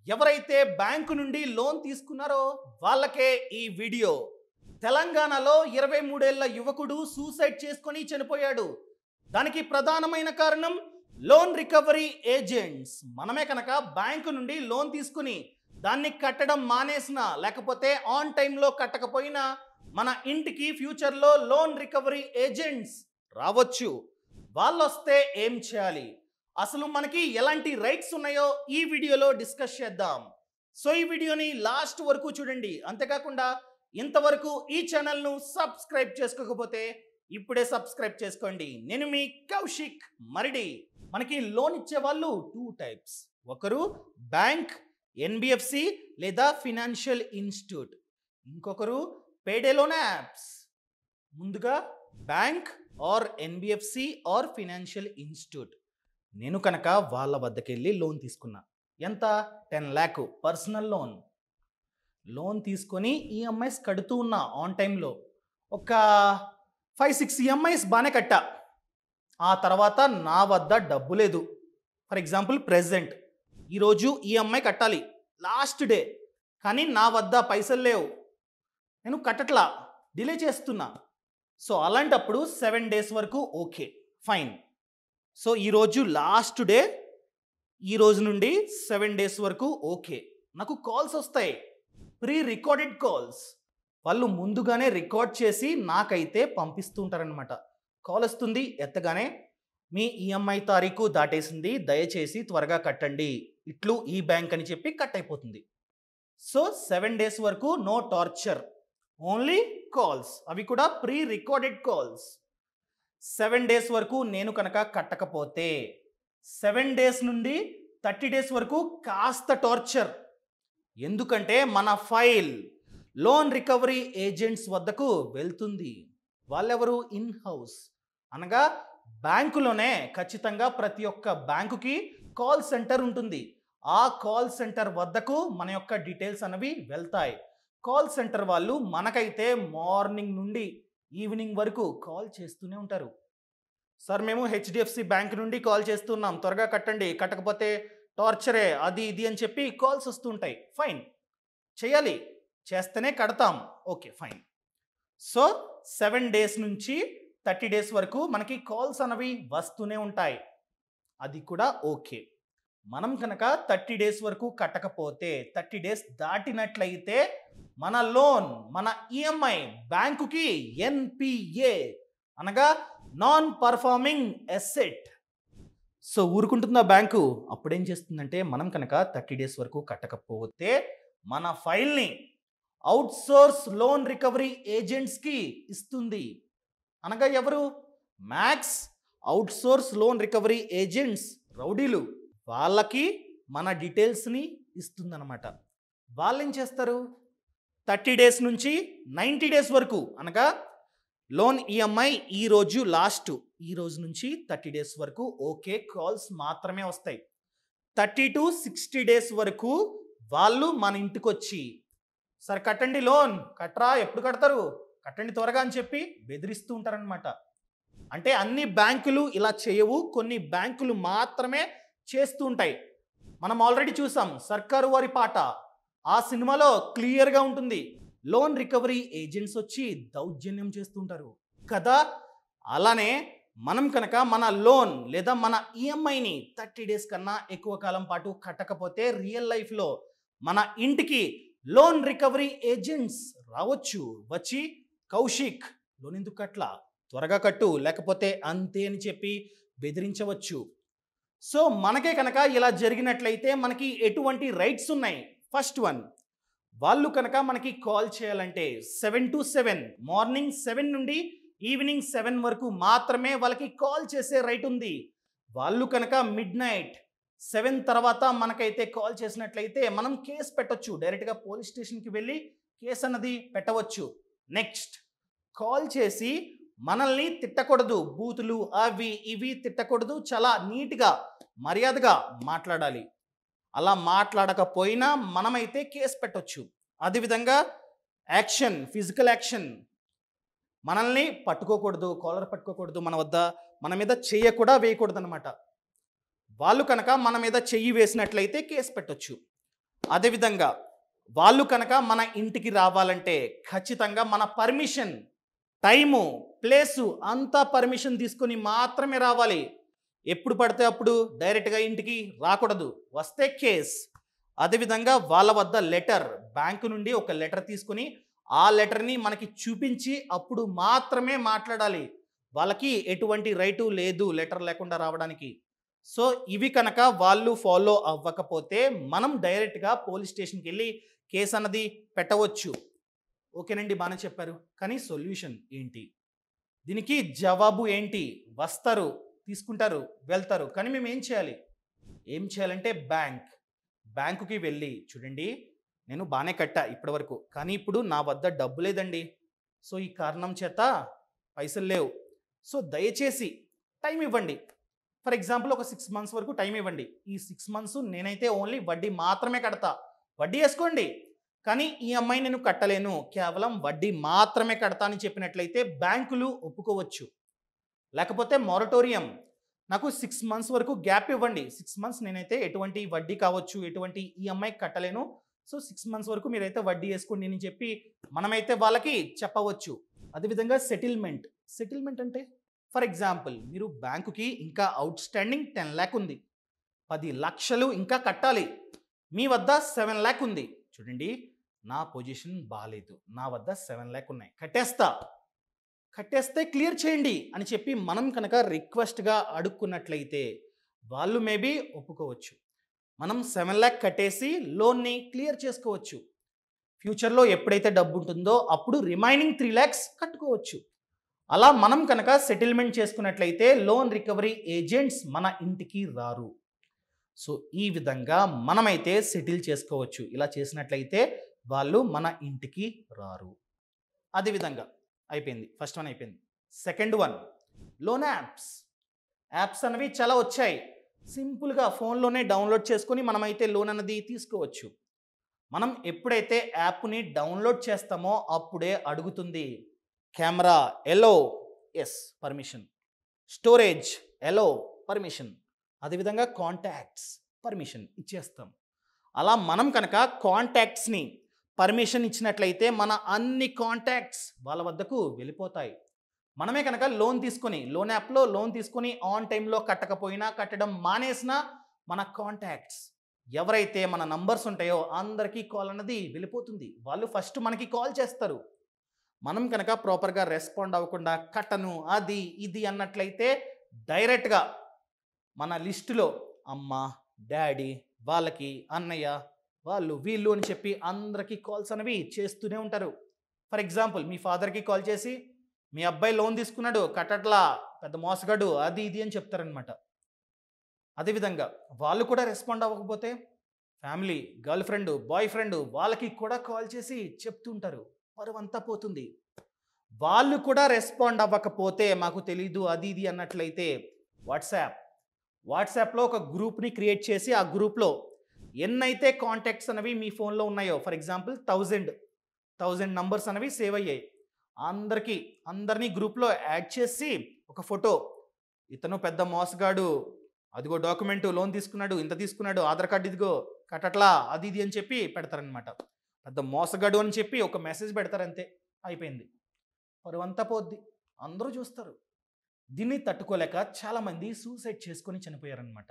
ఎవరైతే బ్యాంకు నుండి లోన్ తీసుకున్నారో వాళ్ళకే ఈ వీడియో తెలంగాణలో ఇరవై మూడేళ్ల యువకుడు సూసైడ్ చేసుకొని చనిపోయాడు దానికి ప్రధానమైన కారణం లోన్ రికవరీ ఏజెంట్స్ మనమే కనుక బ్యాంకు నుండి లోన్ తీసుకుని దాన్ని కట్టడం మానేసిన లేకపోతే ఆన్ టైంలో కట్టకపోయినా మన ఇంటికి ఫ్యూచర్లో లోన్ రికవరీ ఏజెంట్స్ రావచ్చు వాళ్ళు వస్తే ఏం చేయాలి అసలు మనకి ఎలాంటి రైట్స్ ఉన్నాయో ఈ వీడియోలో డిస్కస్ చేద్దాం సో ఈ వీడియోని లాస్ట్ వరకు చూడండి అంతేకాకుండా ఇంతవరకు ఈ ఛానల్ను సబ్స్క్రైబ్ చేసుకోకపోతే ఇప్పుడే సబ్స్క్రైబ్ చేసుకోండి నేను మీ కౌశిక్ మరిడి మనకి లోన్ ఇచ్చే వాళ్ళు టూ టైప్స్ ఒకరు బ్యాంక్ ఎన్బిఎఫ్సి లేదా ఫినాన్షియల్ ఇన్స్టిట్యూట్ ఇంకొకరు పేడే లోన్ యాప్స్ ముందుగా bank or NBFC or financial institute నేను కనుక వాళ్ళ వద్దకు వెళ్ళి లోన్ తీసుకున్నా ఎంత ten lakh personal loan loan తీసుకొని ఈఎంఐస్ కడుతూ ఉన్నా ఆన్ టైంలో ఒక ఫైవ్ సిక్స్ ఈఎంఐస్ బాగానే కట్టా ఆ తర్వాత నా వద్ద డబ్బు లేదు ఫర్ ఎగ్జాంపుల్ ప్రెజెంట్ ఈరోజు ఈఎంఐ కట్టాలి లాస్ట్ డే కానీ నా వద్ద పైసలు లేవు నేను కట్టట్లా డిలే చేస్తున్నా సో అలాంటప్పుడు సెవెన్ డేస్ వరకు ఓకే ఫైన్ సో ఈరోజు లాస్ట్ డే ఈ రోజు నుండి సెవెన్ డేస్ వరకు ఓకే నాకు కాల్స్ వస్తాయి ప్రీ రికార్డెడ్ కాల్స్ వాళ్ళు ముందుగానే రికార్డ్ చేసి నాకైతే పంపిస్తూ ఉంటారనమాట కాల్ వస్తుంది ఎత్తగానే మీ ఈఎంఐ తారీఖు దాటేసింది దయచేసి త్వరగా కట్టండి ఇట్లు ఈ బ్యాంక్ అని చెప్పి కట్ అయిపోతుంది సో సెవెన్ డేస్ వరకు నో టార్చర్ ఓన్లీ కాల్స్ అవి కూడా pre recorded calls seven days వరకు నేను కనుక కట్టకపోతే సెవెన్ డేస్ నుండి థర్టీ డేస్ వరకు కాస్త టార్చర్ ఎందుకంటే మన ఫైల్ లోన్ రికవరీ ఏజెంట్స్ వద్దకు వెళ్తుంది వాళ్ళెవరు ఇన్ హౌస్ అనగా బ్యాంకులోనే ఖచ్చితంగా ప్రతి ఒక్క బ్యాంకుకి కాల్ సెంటర్ ఉంటుంది ఆ కాల్ సెంటర్ వద్దకు మన యొక్క డీటెయిల్స్ అనేవి వెళ్తాయి కాల్ సెంటర్ వాళ్ళు మనకైతే మార్నింగ్ నుండి ఈవినింగ్ వరకు కాల్ చేస్తూనే ఉంటారు సార్ మేము హెచ్డిఎఫ్సి బ్యాంక్ నుండి కాల్ చేస్తున్నాం త్వరగా కట్టండి కట్టకపోతే టార్చరే అది ఇది అని చెప్పి కాల్స్ వస్తుంటాయి ఫైన్ చేయాలి చేస్తేనే కడతాం okay fine so seven days నుంచి థర్టీ డేస్ వరకు మనకి కాల్స్ అనేవి వస్తూనే ఉంటాయి అది కూడా ఓకే మనం కనుక థర్టీ డేస్ వరకు కట్టకపోతే థర్టీ డేస్ దాటినట్లయితే మన లోన్ మన ఈఎంఐ బ్యాంకుకి ఎన్పిఏ అనగా నాన్ పర్ఫార్మింగ్ ఎసెట్ సో ఊరుకుంటుందా బ్యాంకు అప్పుడేం చేస్తుందంటే మనం కనుక థర్టీ డేస్ వరకు కట్టకపోతే మన ఫైల్ని అవుట్సోర్స్ లోన్ రికవరీ ఏజెంట్స్కి ఇస్తుంది అనగా ఎవరు max outsource loan recovery agents రౌడీలు వాళ్ళకి మన డీటెయిల్స్ని ఇస్తుందన్నమాట వాళ్ళు ఏం చేస్తారు థర్టీ డేస్ నుంచి నైంటీ డేస్ వరకు అనగా లోన్ ఈఎంఐ ఈరోజు లాస్ట్ ఈ రోజు నుంచి థర్టీ డేస్ వరకు ఓకే కాల్స్ మాత్రమే వస్తాయి థర్టీ టు సిక్స్టీ డేస్ వరకు వాళ్ళు మన ఇంటికి వచ్చి సరే కట్టండి లోన్ కట్టరా ఎప్పుడు కడతారు కట్టండి త్వరగా అని చెప్పి బెదిరిస్తూ ఉంటారనమాట అంటే అన్ని బ్యాంకులు ఇలా చేయవు కొన్ని బ్యాంకులు మాత్రమే చేస్తూ ఉంటాయి మనం ఆల్రెడీ చూసాం సర్కారు వారి పాట ఆ సినిమాలో క్లియర్గా ఉంటుంది లోన్ రికవరీ ఏజెంట్స్ వచ్చి దౌర్జన్యం చేస్తుంటారు కదా అలానే మనం కనుక మన లోన్ లేదా మన ఈఎంఐని థర్టీ డేస్ కన్నా ఎక్కువ కాలం పాటు కట్టకపోతే రియల్ లైఫ్లో మన ఇంటికి లోన్ రికవరీ ఏజెంట్స్ రావచ్చు వచ్చి కౌశిక్ లోన్ ఎందుకు కట్లా త్వరగా కట్టు లేకపోతే అంతే అని చెప్పి బెదిరించవచ్చు సో మనకే కనుక ఇలా జరిగినట్లయితే మనకి ఎటువంటి రైట్స్ ఉన్నాయి ఫస్ట్ వన్ వాళ్ళు కనుక మనకి కాల్ చేయాలంటే seven to seven morning seven నుండి ఈవినింగ్ సెవెన్ వరకు మాత్రమే వాళ్ళకి కాల్ చేసే రైట్ ఉంది వాళ్ళు కనుక మిడ్ నైట్ సెవెన్ తర్వాత మనకైతే కాల్ చేసినట్లయితే మనం కేసు పెట్టొచ్చు డైరెక్ట్గా పోలీస్ స్టేషన్కి వెళ్ళి కేసు అన్నది పెట్టవచ్చు నెక్స్ట్ కాల్ చేసి మనల్ని తిట్టకూడదు బూతులు అవి ఇవి తిట్టకూడదు చాలా నీట్గా మర్యాదగా మాట్లాడాలి అలా మాట్లాడకపోయినా మనమైతే కేసు పెట్టొచ్చు అదేవిధంగా యాక్షన్ ఫిజికల్ యాక్షన్ మనల్ని పట్టుకోకూడదు కాలర్ పట్టుకోకూడదు మన వద్ద మన మీద చెయ్య కూడా వేయకూడదు అనమాట వాళ్ళు కనుక మన మీద చెయ్యి వేసినట్లయితే కేసు పెట్టొచ్చు అదేవిధంగా వాళ్ళు కనుక మన ఇంటికి రావాలంటే ఖచ్చితంగా మన పర్మిషన్ టైము ప్లేసు అంతా పర్మిషన్ తీసుకొని మాత్రమే రావాలి ఎప్పుడు పడితే అప్పుడు డైరెక్ట్గా ఇంటికి రాకూడదు వస్తే కేస్ అదేవిధంగా వాళ్ళ వద్ద లెటర్ బ్యాంకు నుండి ఒక లెటర్ తీసుకొని ఆ లెటర్ని మనకి చూపించి అప్పుడు మాత్రమే మాట్లాడాలి వాళ్ళకి ఎటువంటి రైటు లేదు లెటర్ లేకుండా రావడానికి సో ఇవి కనుక వాళ్ళు ఫాలో అవ్వకపోతే మనం డైరెక్ట్గా పోలీస్ స్టేషన్కి వెళ్ళి కేసు అన్నది పెట్టవచ్చు ఓకేనండి బాగానే చెప్పారు కానీ సొల్యూషన్ ఏంటి దీనికి జవాబు ఏంటి వస్తారు తీసుకుంటారు వెళ్తారు కానీ మేము ఏం చేయాలి ఏం చేయాలంటే బ్యాంక్ బ్యాంకుకి వెళ్ళి చూడండి నేను బాగానే కట్టా ఇప్పటి వరకు కానీ ఇప్పుడు నా వద్ద డబ్బు లేదండి సో ఈ కారణం చేత పైసలు లేవు సో దయచేసి టైం ఇవ్వండి ఫర్ ఎగ్జాంపుల్ ఒక సిక్స్ మంత్స్ వరకు టైం ఇవ్వండి ఈ సిక్స్ మంత్స్ నేనైతే ఓన్లీ వడ్డీ మాత్రమే కడతా వడ్డీ వేసుకోండి కానీ ఈ అమ్మాయి నేను కట్టలేను కేవలం వడ్డీ మాత్రమే కడతా అని చెప్పినట్లయితే బ్యాంకులు ఒప్పుకోవచ్చు లేకపోతే మొరటోరియం నాకు సిక్స్ మంత్స్ వరకు గ్యాప్ ఇవ్వండి సిక్స్ మంత్స్ నేనైతే ఎటువంటి వడ్డీ కావచ్చు ఎటువంటి ఈఎంఐ కట్టలేను సో సిక్స్ మంత్స్ వరకు మీరైతే వడ్డీ వేసుకోండి అని చెప్పి మనమైతే వాళ్ళకి చెప్పవచ్చు అదేవిధంగా సెటిల్మెంట్ సెటిల్మెంట్ అంటే ఫర్ ఎగ్జాంపుల్ మీరు బ్యాంకుకి ఇంకా అవుట్ స్టాండింగ్ టెన్ ల్యాక్ ఉంది పది లక్షలు ఇంకా కట్టాలి మీ వద్ద సెవెన్ ల్యాక్ ఉంది చూడండి నా పొజిషన్ బాగాలేదు నా వద్ద సెవెన్ ల్యాక్ ఉన్నాయి కట్టేస్తా కట్టేస్తే క్లియర్ చేయండి అని చెప్పి మనం కనుక రిక్వెస్ట్గా అడుక్కున్నట్లయితే వాళ్ళు మేబీ ఒప్పుకోవచ్చు మనం సెవెన్ ల్యాక్ కట్టేసి లోన్ని క్లియర్ చేసుకోవచ్చు ఫ్యూచర్లో ఎప్పుడైతే డబ్బు ఉంటుందో అప్పుడు రిమైనింగ్ త్రీ ల్యాక్స్ కట్టుకోవచ్చు అలా మనం కనుక సెటిల్మెంట్ చేసుకున్నట్లయితే లోన్ రికవరీ ఏజెంట్స్ మన ఇంటికి రారు సో ఈ విధంగా మనమైతే సెటిల్ చేసుకోవచ్చు ఇలా చేసినట్లయితే వాళ్ళు మన ఇంటికి రారు అదేవిధంగా అయిపోయింది ఫస్ట్ వన్ అయిపోయింది second one loan apps apps అనేవి చాలా వచ్చాయి సింపుల్గా ఫోన్లోనే డౌన్లోడ్ చేసుకొని మనమైతే లోన్ అన్నది తీసుకోవచ్చు మనం ఎప్పుడైతే యాప్ని డౌన్లోడ్ చేస్తామో అప్పుడే అడుగుతుంది camera allow yes permission storage allow permission అదేవిధంగా కాంటాక్ట్స్ పర్మిషన్ ఇచ్చేస్తాం అలా మనం కనుక కాంటాక్ట్స్ని పర్మిషన్ ఇచ్చినట్లయితే మన అన్ని కాంటాక్ట్స్ వాళ్ళ వద్దకు వెళ్ళిపోతాయి మనమే కనుక లోన్ తీసుకొని లోన్ యాప్లో లోన్ తీసుకొని ఆన్ టైంలో కట్టకపోయినా కట్టడం మానేసినా మన కాంటాక్ట్స్ ఎవరైతే మన నంబర్స్ ఉంటాయో అందరికీ కాల్ అన్నది వెళ్ళిపోతుంది వాళ్ళు ఫస్ట్ మనకి కాల్ చేస్తారు మనం కనుక ప్రాపర్గా రెస్పాండ్ అవ్వకుండా కట్టను అది ఇది అన్నట్లయితే డైరెక్ట్గా మన లిస్టులో అమ్మ డాడీ వాళ్ళకి అన్నయ్య వాళ్ళు వీళ్ళు అని చెప్పి అందరికీ కాల్స్ అనేవి చేస్తూనే ఉంటారు ఫర్ ఎగ్జాంపుల్ మీ ఫాదర్కి కాల్ చేసి మీ అబ్బాయి లోన్ తీసుకున్నాడు కట్టట్లా పెద్ద మోసగాడు అది ఇది అని చెప్తారనమాట అదేవిధంగా వాళ్ళు కూడా రెస్పాండ్ అవ్వకపోతే family girl friend boy friend వాళ్ళకి కూడా కాల్ చేసి చెప్తుంటారు పరువంతా పోతుంది వాళ్ళు కూడా రెస్పాండ్ అవ్వకపోతే మాకు తెలీదు అది ఇది అన్నట్లయితే వాట్సాప్ వాట్సాప్లో ఒక గ్రూప్ని క్రియేట్ చేసి ఆ గ్రూప్లో ఎన్నైతే కాంటాక్ట్స్ అనేవి మీ ఫోన్లో ఉన్నాయో for example thousand thousand numbers అనేవి సేవ్ అయ్యాయి అందరికీ అందరినీ గ్రూప్లో యాడ్ చేసి ఒక ఫోటో ఇతను పెద్ద మోసగాడు అదిగో డాక్యుమెంట్ లోన్ తీసుకున్నాడు ఇంత తీసుకున్నాడు ఆధార్ కార్డు ఇదిగో కట్టట్లా అది ఇది అని చెప్పి పెడతారనమాట పెద్ద మోసగాడు అని చెప్పి ఒక మెసేజ్ పెడతారు అంతే అయిపోయింది పరువంతా పోద్ది అందరూ చూస్తారు దీన్ని తట్టుకోలేక చాలామంది సూసైడ్ చేసుకొని చనిపోయారనమాట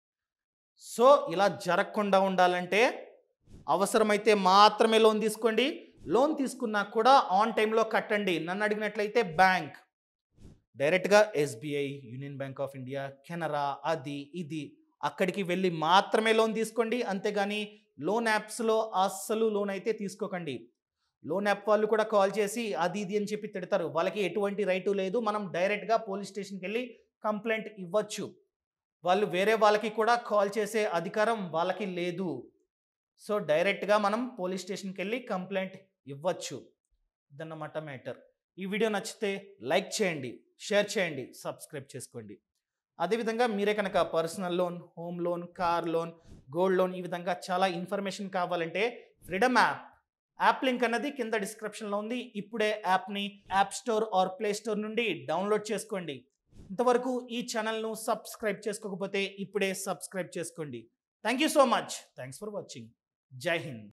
సో ఇలా జరగకుండా ఉండాలంటే అవసరమైతే మాత్రమే లోన్ తీసుకోండి లోన్ తీసుకున్నా కూడా ఆన్ టైంలో కట్టండి నన్ను అడిగినట్లయితే బ్యాంక్ డైరెక్ట్గా SBI union bank of India Canara అది ఇది అక్కడికి వెళ్ళి మాత్రమే లోన్ తీసుకోండి అంతేగాని లోన్ యాప్స్లో అస్సలు లోన్ అయితే తీసుకోకండి లోన్ యాప్ వాళ్ళు కూడా కాల్ చేసి అది ఇది అని చెప్పి తిడతారు వాళ్ళకి ఎటువంటి రైటు లేదు మనం డైరెక్ట్గా పోలీస్ స్టేషన్కి వెళ్ళి కంప్లైంట్ ఇవ్వచ్చు వాళ్ళు వేరే వాళ్ళకి కూడా కాల్ చేసే అధికారం వాళ్ళకి లేదు సో డైరెక్ట్గా మనం పోలీస్ స్టేషన్కి వెళ్ళి కంప్లైంట్ ఇవ్వచ్చు ఇదన్నమాట మ్యాటర్ ఈ వీడియో నచ్చితే లైక్ చేయండి షేర్ చేయండి సబ్స్క్రైబ్ చేసుకోండి అదేవిధంగా మీరే కనుక personal loan home loan car loan gold loan ఈ విధంగా చాలా ఇన్ఫర్మేషన్ కావాలంటే ఫ్రీడమ్ యాప్ యాప్ లింక్ అన్నది కింద డిస్క్రిప్షన్లో ఉంది ఇప్పుడే యాప్ని app store or play store నుండి డౌన్లోడ్ చేసుకోండి ఇంతవరకు ఈ ఛానల్ను సబ్స్క్రైబ్ చేసుకోకపోతే ఇప్పుడే సబ్స్క్రైబ్ చేసుకోండి thank you so much thanks for watching Jai Hind